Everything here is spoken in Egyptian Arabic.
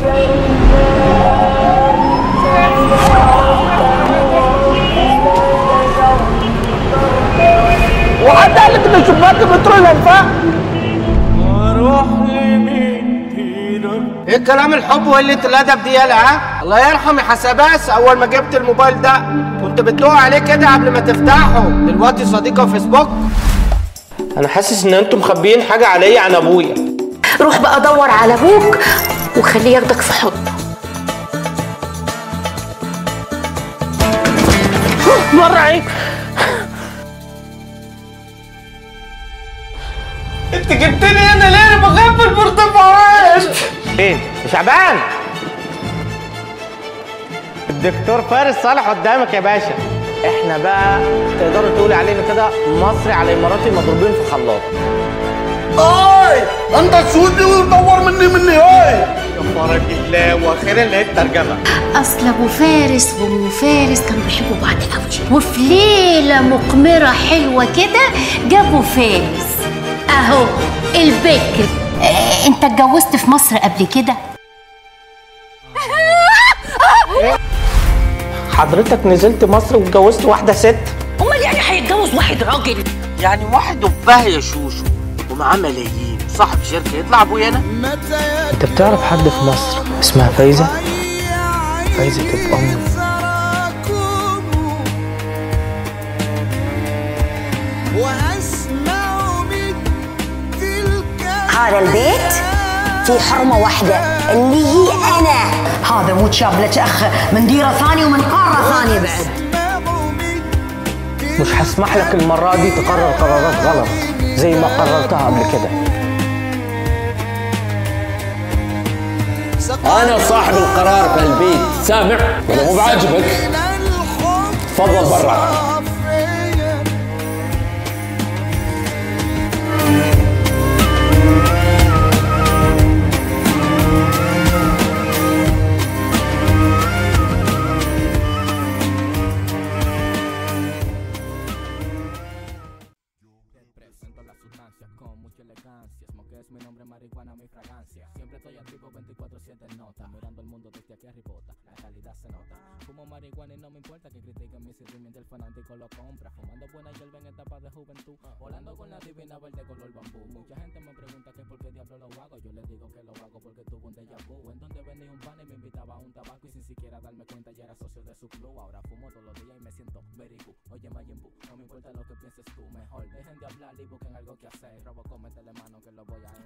وحتى قالت ان شباك المترو الانفاق اروح لمين فينا ايه كلام الحب وقلة الادب دي يالا ها؟ الله يرحم يا حساباس اول ما جبت الموبايل ده كنت بتدوق عليه كده قبل ما تفتحه دلوقتي صديقه فيسبوك انا حاسس ان انتم مخبيين حاجه عليا عن ابويا روح بقى دور على ابوك وخليه ياخدك في حضنه مر عليك انت جبتني هنا ليه انا بخاف من البرتقال فين شعبان الدكتور فارس صالح قدامك يا باشا احنا بقى تقدروا تقولي علينا كده مصري على اماراتي مضروبين في خلاط اي انت سودي وتدور مني مني اي يا فرج الله واخيرا لقيت ترجمه اصل ابو فارس وام فارس كانوا بيحبوا بعض قوي وفي ليله مقمره حلوه كده جابوا فارس اهو البكر آه، انت اتجوزت في مصر قبل كده حضرتك نزلت مصر واتجوزت واحده ست امال يعني هيتجوز واحد راجل يعني واحد وباه يا شوشو ومعاه ملايين صاحب شركه يطلع ابويا انا انت بتعرف حد في مصر اسمها فايزه فايزه تبقى امي هذا البيت في حرمة واحدة اللي هي أنا هذا مو شاب لك أخ من ديرة ثانية ومن قارة ثانية بعد مش هسمح لك المره دي تقرر قرارات غلط زي ما قررتها قبل كده انا صاحب القرار في البيت سامع ولا مو بعاجبك تفضل برا Presento la sustancia con mucha elegancia. Smoke es mi nombre, marihuana mi fragancia. Siempre estoy activo 24-7 nota. Mirando el mundo desde aquí arribota. La calidad se nota. Fumo marihuana y no me importa que critiquen mi sentimiento. El fanático lo compra. Fumando buena hierba en etapa de juventud. Volando con la divina verde color bambú. Mucha gente me pregunta que por qué diablo lo hago. Yo les digo que lo hago porque tuve un déjà vu. En donde venía un pan y me invitaba a un tabaco. Y sin siquiera darme cuenta ya era socio de su club. Ahora fumo todos los días y me siento very good. Oye, Majin Buu, no me importa lo que pienses tú. Mejor dejen de hablar y busquen algo que hacer. Robo, métele mano que lo voy a